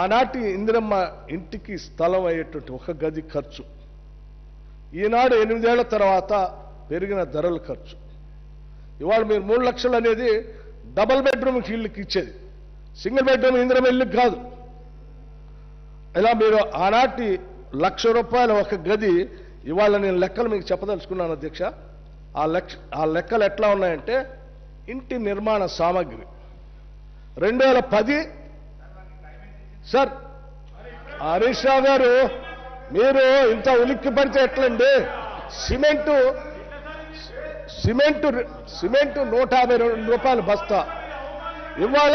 ఆనాటి ఇందిరమ్మ ఇంటికి స్థలం అయ్యేటువంటి ఒక గది ఖర్చు ఈనాడు ఎనిమిదేళ్ల తర్వాత పెరిగిన ధరల ఖర్చు ఇవాళ మీరు మూడు లక్షలు అనేది డబల్ బెడ్రూమ్ ఇళ్ళకి ఇచ్చేది సింగిల్ బెడ్రూమ్ ఇందిరమ్మ ఇల్లుకి కాదు ఇలా మీరు ఆనాటి లక్ష రూపాయల ఒక గది ఇవాళ నేను లెక్కలు మీకు చెప్పదలుచుకున్నాను అధ్యక్ష ఆ లెక్క ఆ లెక్కలు ఎట్లా ఉన్నాయంటే ఇంటి నిర్మాణ సామాగ్రి రెండు వేల పది సార్ హరీష్ రావు గారు మీరు ఇంత ఉలిక్కి పడితే ఎట్లండి సిమెంటు సిమెంటు సిమెంటు నూట యాభై రెండు రూపాయలు బస్తా ఇవాళ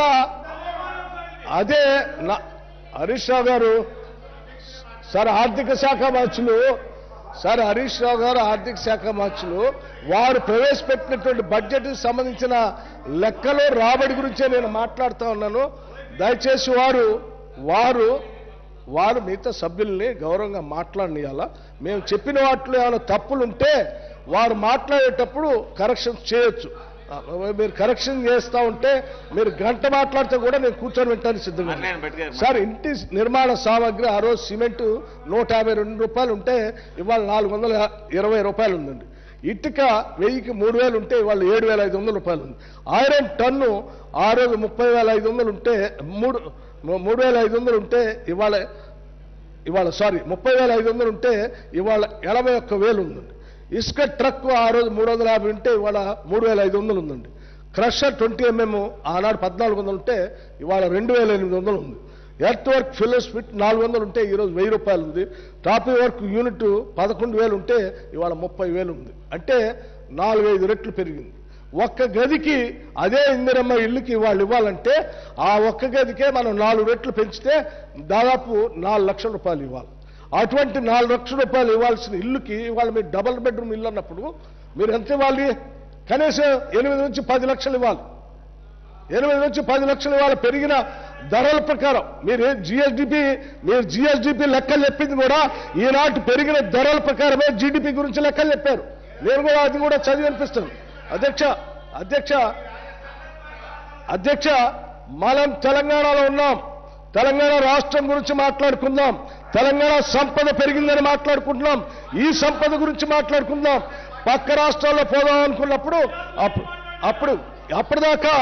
అదే నా హరీష్ రావు గారు సార్ ఆర్థిక శాఖ మార్చులు సార్ హరీష్ రావు గారు ఆర్థిక శాఖ మార్చులు వారు ప్రవేశపెట్టినటువంటి బడ్జెట్కి సంబంధించిన లెక్కలు రాబడి గురించే నేను మాట్లాడుతా ఉన్నాను దయచేసి వారు వారు వారు మిగతా సభ్యుల్ని గౌరవంగా మాట్లాడనియాల మేము చెప్పిన వాటిలో ఏమైనా తప్పులుంటే వారు మాట్లాడేటప్పుడు కరెక్షన్ చేయొచ్చు ఆ, మీరు కరెక్షన్ చేస్తా ఉంటే మీరు గంట మాట్లాడితే కూడా నేను కూర్చొని వింటాను సిద్ధంగా ఉన్నాను. అన్నయ్య బయటకు సార్ ఇంటి నిర్మాణ సామాగ్రి ఆ రోజు సిమెంట్ నూట యాభై రెండు రూపాయలు ఉంటే ఇవాళ నాలుగు వందల ఇరవై రూపాయలు ఉందండి ఇటుక వెయ్యికి మూడు వేలు ఉంటే ఇవాళ ఏడు వేల ఐదు వందల రూపాయలు ఉంది ఐరన్ టన్ను ఆ రోజు ముప్పై వేల ఐదు వందలు ఉంటే మూడు మూడు వేల ఐదు వందలు ఉంటే ఇవాళ ఇవాళ సారీ ముప్పై వేల ఐదు వందలు ఉంటే ఇవాళ ఎనభై ఒక్క వేలు ఉందండి ఇసుక ట్రక్ ఆ రోజు మూడు వందల యాభై ఉంటే ఇవాళ మూడు వేల ఐదు వందలు ఉందండి క్రషర్ ట్వంటీ ఎంఎం ఆనాడు పద్నాలుగు వందలు ఉంటే ఇవాళ రెండు వేల ఎనిమిది వందలు ఉంది ఎర్త్ వర్క్ ఫిల్లర్ స్పిట్ నాలుగు వందలు ఉంటే ఈరోజు వెయ్యి రూపాయలు ఉంది టాపీ వర్క్ యూనిట్ పదకొండు వేలు ఉంటే ఇవాళ ముప్పై వేలు ఉంది అంటే నాలుగైదు రెట్లు పెరిగింది ఒక్క గదికి అదే ఇందిరమ్మ ఇల్లుకి వాళ్ళు ఇవ్వాలంటే ఆ ఒక్క గదికే మనం నాలుగు రెట్లు పెంచితే దాదాపు నాలుగు లక్షల రూపాయలు ఇవ్వాలి అటువంటి నాలుగు లక్షల రూపాయలు ఇవ్వాల్సిన ఇల్లుకి ఇవాళ మీరు డబల్ బెడ్రూమ్ ఇల్లు అన్నప్పుడు మీరు ఎంత ఇవ్వాలి కనీసం ఎనిమిది నుంచి పది లక్షలు ఇవ్వాలి ఎనిమిది నుంచి పది లక్షలు ఇవాళ పెరిగిన ధరల ప్రకారం మీరు జిఎస్డిపి మీరు జిఎస్డిపి లెక్కలు చెప్పింది కూడా ఈనాటి పెరిగిన ధరల ప్రకారమే జీడిపి గురించి లెక్కలు చెప్పారు నేను కూడా అది కూడా చదివి అనిపిస్తాను అధ్యక్ష అధ్యక్ష అధ్యక్ష మనం తెలంగాణలో ఉన్నాం తెలంగాణ రాష్ట్రం గురించి మాట్లాడుకుందాం తెలంగాణ సంపద పెరిగిందని మాట్లాడుకుంటున్నాం ఈ సంపద గురించి మాట్లాడుకుందాం పక్క రాష్ట్రాల్లో పోదాం అనుకున్నప్పుడు అప్పుడు అప్పుడు అప్పటిదాకా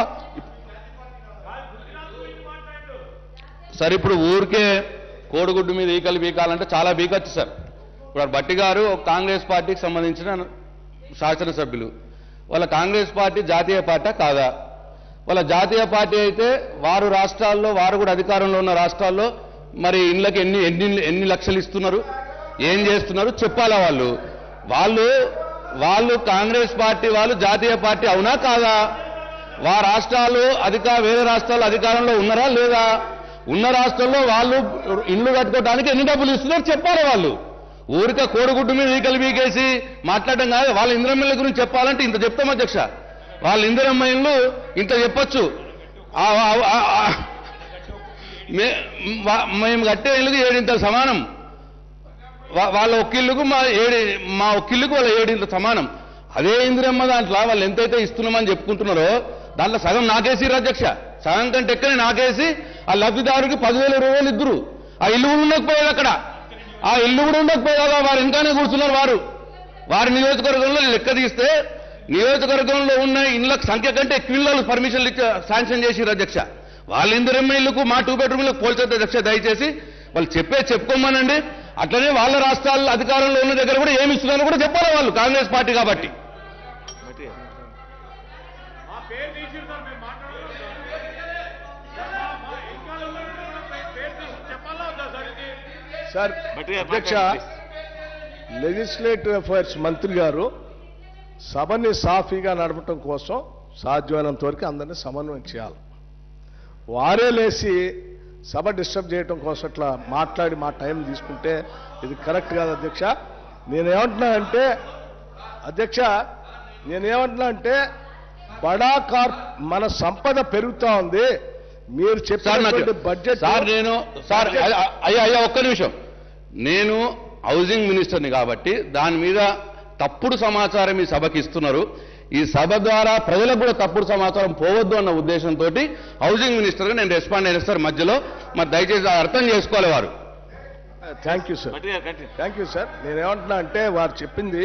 సార్ ఇప్పుడు ఊరికే కోడిగుడ్డు మీద ఈకలు బీకాలంటే చాలా బీకొచ్చు సార్ ఇప్పుడు ఆ బట్టి గారు ఒక కాంగ్రెస్ పార్టీకి సంబంధించిన శాసనసభ్యులు వాళ్ళ కాంగ్రెస్ పార్టీ జాతీయ పార్టీ కాదా వాళ్ళ జాతీయ పార్టీ అయితే వారు రాష్ట్రాల్లో వారు కూడా అధికారంలో ఉన్న రాష్ట్రాల్లో మరి ఇళ్ళకి ఎన్ని ఎన్ని ఎన్ని లక్షలు ఇస్తున్నారు ఏం చేస్తున్నారు చెప్పాలా వాళ్ళు వాళ్ళు వాళ్ళు కాంగ్రెస్ పార్టీ వాళ్ళు జాతీయ పార్టీ అవునా కాదా వా రాష్ట్రాలు అధికార వేరే రాష్ట్రాలు అధికారంలో ఉన్నారా లేదా ఉన్న రాష్ట్రంలో వాళ్ళు ఇల్లు కట్టుకోవడానికి ఎన్ని డబ్బులు ఇస్తున్నారు చెప్పాలి వాళ్ళు ఊరిక కోడిగుడ్డు మీద ఈకలు బీకేసి మాట్లాడడం కాదు వాళ్ళ ఇంద్రమ్మ గురించి చెప్పాలంటే ఇంత చెప్తాం అధ్యక్ష వాళ్ళ ఇందిరమ్మ ఇల్లు ఇంత చెప్పొచ్చు ఆ- ఆ- ఆ- ఆ- మే- వా- మేము కట్టే ఇల్లుకి ఏడింత సమానం వా- వాళ్ళ ఒక్కిళ్ళకు మా ఏడి మా ఒక్కిళ్ళకు వాళ్ళ ఏడింత సమానం అదే ఇందిరమ్మ దాంట్లో వాళ్ళు ఎంతైతే ఇస్తున్నామని చెప్పుకుంటున్నారో దాంట్లో సగం నాకేసి అధ్యక్ష సగం కంటే ఎక్కనే నాకేసి ఆ లబ్ధిదారుడికి పదివేల రూపాయలు ఇద్దరు ఆ ఇల్లు కూడా ఉండకపోయేది అక్కడ ఆ ఇల్లు కూడా ఉండకపోయేదా వారు ఇంకానే కూర్చున్నారు వారు వారి నియోజకవర్గంలో లెక్క తీస్తే నియోజకవర్గంలో ఉన్న ఇళ్ళ సంఖ్య కంటే ఎక్కువ ఇళ్ళు పర్మిషన్లు ఇచ్చే శాంక్షన్ చేసి అధ్యక్ష వాళ్ళ ఇందిరమ్మ ఇల్లుకు మా టూ బెడ్రూమ్లకు పోల్చొద్దు అధ్యక్ష దయచేసి వాళ్ళు చెప్పే చెప్పుకోమనండి అట్లనే వాళ్ళ రాష్ట్రాల్లో అధికారంలో ఉన్న దగ్గర కూడా ఏమి ఇస్తున్నారో కూడా చెప్పాలి వాళ్ళు కాంగ్రెస్ పార్టీ కాబట్టి సార్ బట్టి గారు అధ్యక్ష మాట్లాడండి, లెజిస్లేటివ్ అఫైర్స్ మంత్రి గారు సభని సాఫీగా నడపటం కోసం సాధ్యమైనంత వరకు అందరినీ సమన్వయం చేయాలి వారే లేచి సభ డిస్టర్బ్ చేయటం కోసం అట్లా మాట్లాడి మా టైం తీసుకుంటే ఇది కరెక్ట్ కాదు అధ్యక్ష నేనేమంటున్నానంటే అధ్యక్ష నేనేమంటున్నా అంటే బడా కార్ మన సంపద పెరుగుతా ఉంది మీరు సార్ నాకు చెప్పినటువంటి బడ్జెట్ సార్ నేను సార్ అయ్యా అయ్యా అయ్యా, ఒక్క నిమిషం నేను హౌసింగ్ మినిస్టర్ని కాబట్టి దాని మీద తప్పుడు సమాచారం ఈ సభకి ఇస్తున్నారు ఈ సభ ద్వారా ప్రజలకు కూడా తప్పుడు సమాచారం పోవద్దు అన్న ఉద్దేశంతో హౌసింగ్ మినిస్టర్గా నేను రెస్పాండ్ అయిన సార్ మధ్యలో మరి దయచేసి అది అర్థం చేసుకోవాలి వారు thank you sir thank you sir నేనేమంటున్నా అంటే వారు చెప్పింది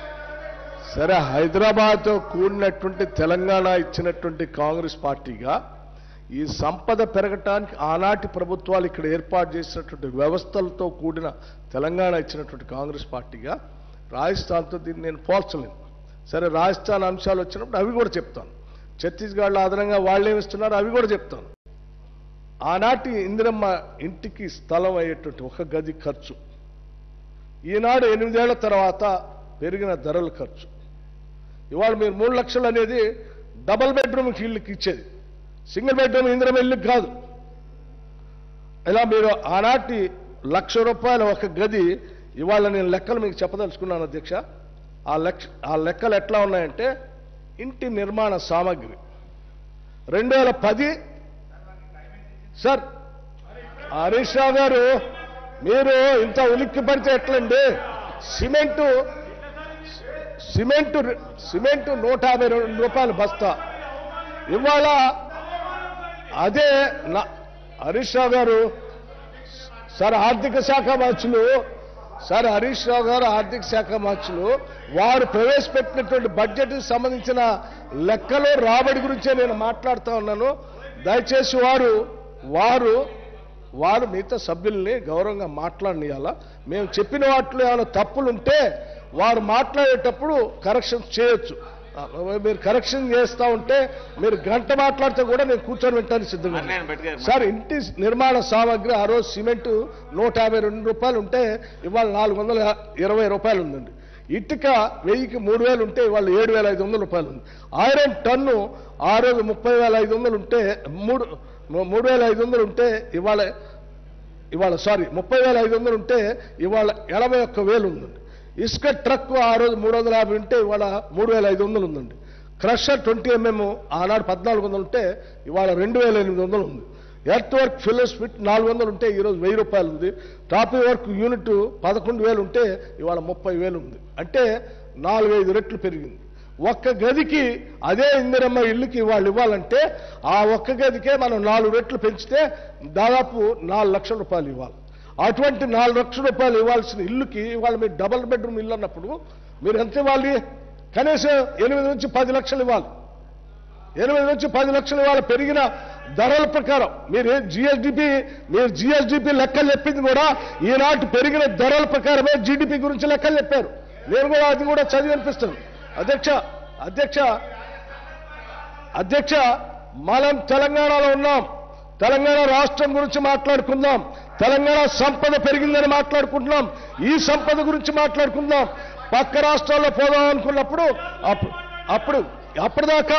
సరే హైదరాబాద్తో కూడినటువంటి తెలంగాణ ఇచ్చినటువంటి కాంగ్రెస్ పార్టీగా ఈ సంపద పెరగటానికి ఆనాటి ప్రభుత్వాలు ఇక్కడ ఏర్పాటు చేసినటువంటి వ్యవస్థలతో కూడిన తెలంగాణ ఇచ్చినటువంటి కాంగ్రెస్ పార్టీగా రాజస్థాన్తో దీన్ని నేను పోల్చలేను సరే రాజస్థాన్ అంశాలు వచ్చినప్పుడు అవి కూడా చెప్తాను ఛత్తీస్గఢ్లో అదనంగా వాళ్ళు ఏమి ఇస్తున్నారు అవి కూడా చెప్తాను ఆనాటి ఇందిరమ్మ ఇంటికి స్థలం అయ్యేటువంటి ఒక గది ఖర్చు ఈనాడు ఎనిమిదేళ్ల తర్వాత పెరిగిన ధరల ఖర్చు ఇవాళ మీరు మూడు లక్షలు అనేది డబల్ బెడ్రూమ్కి ఇల్లుకి ఇచ్చేది సింగిల్ బెడ్రూమ్ ఇందిరమ్మ ఇల్లుకి కాదు ఇలా మీరు ఆనాటి లక్ష రూపాయల ఒక గది ఇవాళ నేను లెక్కలు మీకు చెప్పదలుచుకున్నాను అధ్యక్ష ఆ లెక్క ఆ లెక్కలు ఎట్లా ఉన్నాయంటే ఇంటి నిర్మాణ సామాగ్రి రెండు వేల పది సార్ హరీష్ రావు గారు మీరు ఇంత ఉలిక్కి పడితే ఎట్లండి సిమెంటు సిమెంటు సిమెంటు నూట యాభై రెండు రూపాయలు బస్తా ఇవాళ అదే నా హరీష్ రావు గారు సార్ ఆర్థిక శాఖ మంత్రులు సార్ హరీష్ రావు గారు ఆర్థిక శాఖ మంత్రులు వారు ప్రవేశపెట్టినటువంటి బడ్జెట్ సంబంధించిన లెక్కలు రాబడి గురించే నేను మాట్లాడుతా ఉన్నాను దయచేసి వారు వారు వారు మిగతా సభ్యుల్ని గౌరవంగా మాట్లాడనియాలా మేము చెప్పిన వాటిలో ఏమైనా తప్పులుంటే వారు మాట్లాడేటప్పుడు కరెక్షన్స్ చేయొచ్చు ఆ, మీరు కరెక్షన్ చేస్తా ఉంటే మీరు గంట మాట్లాడితే కూడా నేను కూర్చొని వింటాను సిద్ధంగా ఉన్నాను. సార్ ఇంటి నిర్మాణ సామాగ్రి ఆ రోజు సిమెంట్ నూట యాభై రెండు రూపాయలు ఉంటే ఇవాళ నాలుగు వందల ఇరవై రూపాయలు ఉందండి ఇటుక వెయ్యికి మూడు వేలు ఉంటే ఇవాళ ఏడు వేల ఐదు వందల రూపాయలు ఉంది ఐరన్ టన్ను ఆ రోజు ముప్పై వేల ఐదు వందలు ఉంటే మూడు మూడు వేల ఐదు వందలు ఉంటే ఇవాళ ఇవాళ సారీ ముప్పై వేల ఐదు వందలు ఉంటే ఇవాళ ఎనభై ఒక్క వేలు ఉందండి ఇసుక ట్రక్ ఆ రోజు మూడు వందల యాభై ఉంటే ఇవాళ మూడు వేల ఐదు వందలు ఉందండి క్రషర్ ట్వంటీ ఎంఎం ఆనాడు పద్నాలుగు వందలు ఉంటే ఇవాళ రెండు వేల ఎనిమిది వందలు ఉంది ఎర్త్ వర్క్ ఫిల్లర్స్ ఫిట్ నాలుగు వందలు ఉంటే ఈరోజు వెయ్యి రూపాయలు ఉంది టాపీ వర్క్ యూనిట్ పదకొండు వేలు ఉంటే ఇవాళ ముప్పై వేలు ఉంది అంటే నాలుగైదు రెట్లు పెరిగింది ఒక్క గదికి అదే ఇందిరమ్మ ఇల్లుకి వాళ్ళు ఇవ్వాలంటే ఆ ఒక్క గదికే మనం నాలుగు రెట్లు పెంచితే దాదాపు నాలుగు లక్షల రూపాయలు ఇవ్వాలి అటువంటి నాలుగు లక్షల రూపాయలు ఇవ్వాల్సిన ఇల్లుకి ఇవాళ మీరు డబుల్ బెడ్రూమ్ ఇల్లు అన్నప్పుడు మీరు ఎంత ఇవ్వాలి కనీసం ఎనిమిది నుంచి పది లక్షలు ఇవ్వాలి ఎనిమిది నుంచి పది లక్షలు ఇవాళ పెరిగిన ధరల ప్రకారం మీరు జిఎస్డిపి మీరు జిఎస్డిపి లెక్కలు చెప్పింది కూడా ఈనాటి పెరిగిన ధరల ప్రకారమే జీడిపి గురించి లెక్కలు చెప్పారు నేను కూడా అది కూడా చదివి అనిపిస్తాను అధ్యక్ష అధ్యక్ష అధ్యక్ష మనం తెలంగాణలో ఉన్నాం తెలంగాణ రాష్ట్రం గురించి మాట్లాడుకుందాం తెలంగాణ సంపద పెరిగిందని మాట్లాడుకుంటున్నాం ఈ సంపద గురించి మాట్లాడుకుందాం పక్క రాష్ట్రాల్లో పోదాం అనుకున్నప్పుడు అప్పుడు అప్పుడు అప్పటిదాకా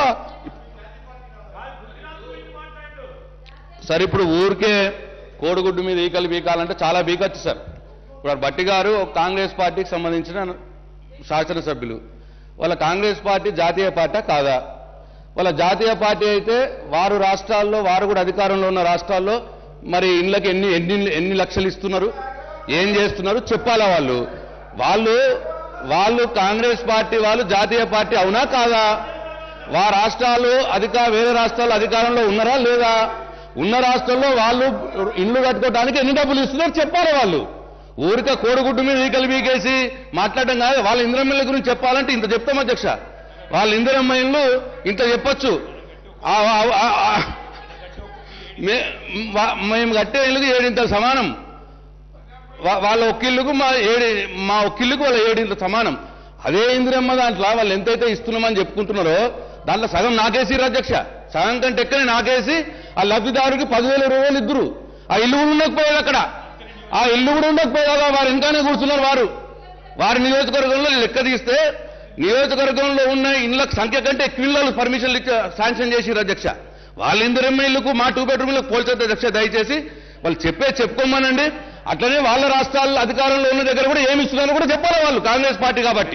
సార్ ఇప్పుడు ఊరికే కోడిగుడ్డు మీద ఈకలు బీకాలంటే చాలా బీకొచ్చు సార్ ఇప్పుడు బట్టి గారు కాంగ్రెస్ పార్టీకి సంబంధించిన శాసనసభ్యులు వాళ్ళ కాంగ్రెస్ పార్టీ జాతీయ పార్టీ కాదా వాళ్ళ జాతీయ పార్టీ అయితే వారు రాష్ట్రాల్లో వారు కూడా అధికారంలో ఉన్న రాష్ట్రాల్లో మరి ఇళ్ళకి ఎన్ని ఎన్ని ఎన్ని లక్షలు ఇస్తున్నారు ఏం చేస్తున్నారు చెప్పాలా వాళ్ళు వాళ్ళు వాళ్ళు కాంగ్రెస్ పార్టీ వాళ్ళు జాతీయ పార్టీ అవునా కాదా వా రాష్ట్రాలు అధిక వేరే రాష్ట్రాలు అధికారంలో ఉన్నారా లేదా ఉన్న రాష్ట్రంలో వాళ్ళు ఇల్లు కట్టుకోవడానికి ఎన్ని డబ్బులు ఇస్తున్నారు చెప్పాలి వాళ్ళు ఊరికే కోడిగుడ్డు మీద ఈకలు బీకేసి మాట్లాడడం కాదు వాళ్ళ ఇంద్రమ్మ గురించి చెప్పాలంటే ఇంత చెప్తాం అధ్యక్ష వాళ్ళ ఇందిరమ్మ ఇల్లు ఇంత చెప్పొచ్చు ఆ- ఆ- ఆ- ఆ- మే- వా- మేము కట్టే ఇల్లుకి ఏడింత సమానం వా- వాళ్ళ ఒక్కిళ్ళకు మా ఏడు మా ఒక్కిళ్ళకు వాళ్ళ ఏడింత సమానం అదే ఇందిరమ్మ దాంట్లో వాళ్ళు ఎంతైతే ఇస్తున్నామని చెప్పుకుంటున్నారో దాంట్లో సగం నాకేసి అధ్యక్ష సగం కంటే ఎక్కనే నాకేసి ఆ లబ్ధిదారుడికి పదివేల ఇరవై వేలు ఇద్దరు ఆ ఇల్లు కూడా ఉండకపోయేది అక్కడ ఆ ఇల్లు కూడా ఉండకపోయేదా వారు ఇంకానే కూర్చున్నారు వారు వారి నియోజకవర్గంలో లెక్క తీస్తే నియోజకవర్గంలో ఉన్న ఇళ్ళ సంఖ్య కంటే ఎక్కువ ఇళ్ళు పర్మిషన్లు ఇచ్చే శాంక్షన్ చేసి అధ్యక్ష వాళ్ళ ఇందిరమ్మ ఇల్లుకు మా టూ బెడ్రూమ్ ఇళ్ళకు పోల్చొద్దు అధ్యక్ష దయచేసి వాళ్ళు చెప్పే చెప్పుకోమనండి అట్లనే వాళ్ళ రాష్ట్రాల అధికారంలో ఉన్న దగ్గర కూడా ఏమి ఇస్తున్నారో కూడా చెప్పాలి వాళ్ళు కాంగ్రెస్ పార్టీ కాబట్టి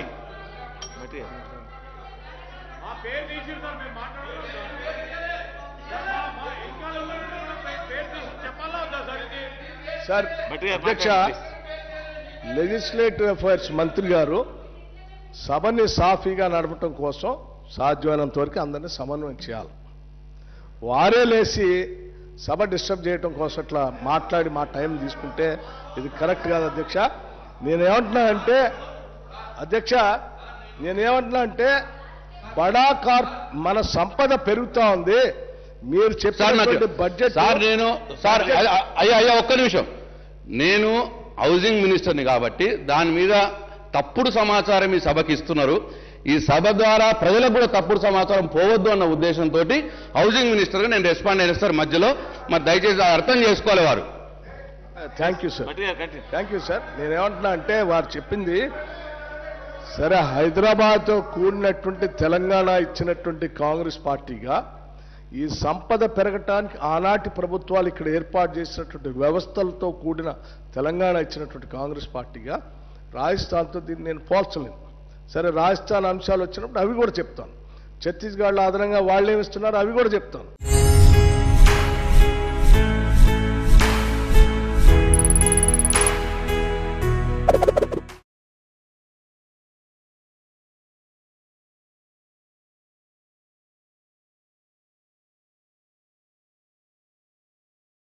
మా పేరు తీసిరు సార్ మేము మాట్లాడుతున్నాం మా ఇంకా పేరు తీసి చెప్పాలా వద్దా సార్ ఇది సార్ అధ్యక్ష లెజిస్లేటివ్ అఫైర్స్ మంత్రి గారు సభని సాఫీగా నడపటం కోసం సాధ్యమైనంత వరకు అందరినీ సమన్వయం చేయాలి వారే లేచి సభ డిస్టర్బ్ చేయటం కోసం అట్లా మాట్లాడి మా టైం తీసుకుంటే ఇది కరెక్ట్ కాదు అధ్యక్ష నేనేమంటున్నా అంటే అధ్యక్ష నేనేమంటున్నా అంటే బడా కార్ మన సంపద పెరుగుతా ఉంది మీరు సార్ నాకు చెప్పినటువంటి బడ్జెట్ సార్ నేను సార్ అయ్యా అయ్యా అయ్యా ఒక్క నిమిషం నేను హౌసింగ్ మినిస్టర్ని కాబట్టి దాని మీద తప్పుడు సమాచారం ఈ సభకి ఇస్తున్నారు ఈ సభ ద్వారా ప్రజలకు కూడా తప్పుడు సమాచారం పోవద్దు అన్న ఉద్దేశంతో హౌసింగ్ మినిస్టర్గా నేను రెస్పాండ్ అయిన సార్ మధ్యలో మరి దయచేసి అది అర్థం చేసుకోవాలి వారు thank you sir thank you sir నేనేమంటున్నా అంటే వారు చెప్పింది సరే హైదరాబాద్తో కూడినటువంటి తెలంగాణ ఇచ్చినటువంటి కాంగ్రెస్ పార్టీగా ఈ సంపద పెరగటానికి ఆనాటి ప్రభుత్వాలు ఇక్కడ ఏర్పాటు చేసినటువంటి వ్యవస్థలతో కూడిన తెలంగాణ ఇచ్చినటువంటి కాంగ్రెస్ పార్టీగా రాజస్థాన్తో దీన్ని నేను పోల్చలేను సరే రాజస్థాన్ అంశాలు వచ్చినప్పుడు అవి కూడా చెప్తాను ఛత్తీస్గఢ్లో అదనంగా వాళ్ళు ఏమిస్తున్నారు అవి కూడా చెప్తాను